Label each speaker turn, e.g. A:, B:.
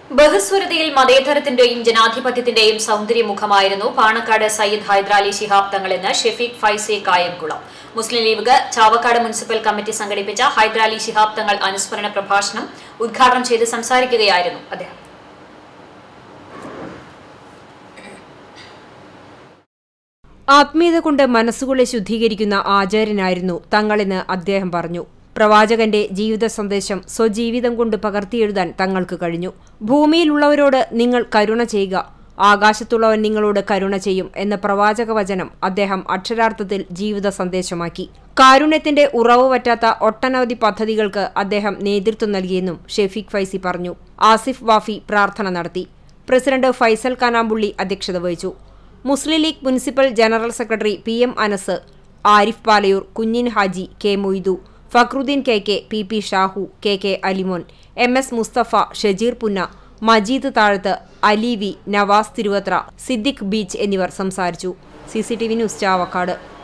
A: ബഹുസ്വരതയിൽ മതേതരത്തിന്റെയും ജനാധിപത്യത്തിന്റെയും സൗന്ദര്യമുഖമായിരുന്നു പാണക്കാട് സയ്യിദ് ഹൈദരാലി ശിഹാബ് തങ്ങളെന്ന് ഷെഫീഖ് ഫൈസി കായംകുളം മുസ്ലിം ലീഗ് ചാവക്കാട് മുനിസിപ്പൽ കമ്മിറ്റി സംഘടിപ്പിച്ച ഹൈദരാലി ശിഹാബ് തങ്ങൾ അനുസ്മരണ പ്രഭാഷണം ഉദ്ഘാടനം ചെയ്ത് സംസാരിക്കുകയായിരുന്നു അദ്ദേഹം
B: ആത്മീയത കൊണ്ട് മനസ്സുകളെ ശുദ്ധീകരിക്കുന്ന ആചാര്യനായിരുന്നു തങ്ങളെന്ന് അദ്ദേഹം പറഞ്ഞു പ്രവാചകന്റെ ജീവിത സന്ദേശം സ്വജീവിതം കൊണ്ട് പകർത്തിയെഴുതാൻ തങ്ങൾക്ക് കഴിഞ്ഞു ഭൂമിയിലുള്ളവരോട് നിങ്ങൾ കരുണ ചെയ്യുക ആകാശത്തുള്ളവൻ നിങ്ങളോട് കരുണ ചെയ്യും എന്ന പ്രവാചക വചനം അദ്ദേഹം അക്ഷരാർത്ഥത്തിൽ ജീവിത സന്ദേശമാക്കി കാരുണ്യത്തിന്റെ ഉറവ് പറ്റാത്ത ഒട്ടനവധി പദ്ധതികൾക്ക് അദ്ദേഹം നേതൃത്വം നൽകിയെന്നും ഷെഫീഖ് ഫൈസി പറഞ്ഞു ആസിഫ് വാഫി പ്രാർത്ഥന നടത്തി പ്രസിഡന്റ് ഫൈസൽ കാനാമ്പുള്ളി അധ്യക്ഷത വഹിച്ചു Muslim League municipal general secretary P M Anas Arif Palayoor കുഞ്ഞിൻ Haji K Moidu Fakhruddin K K P P Shahu K K Alimon M S Musthafa Shajeer Punna Majeed Thazhath Ali V Navas Thiruvathra Siddique beach എന്നിവർ സംസാരിച്ചു C C T V news Chavakkad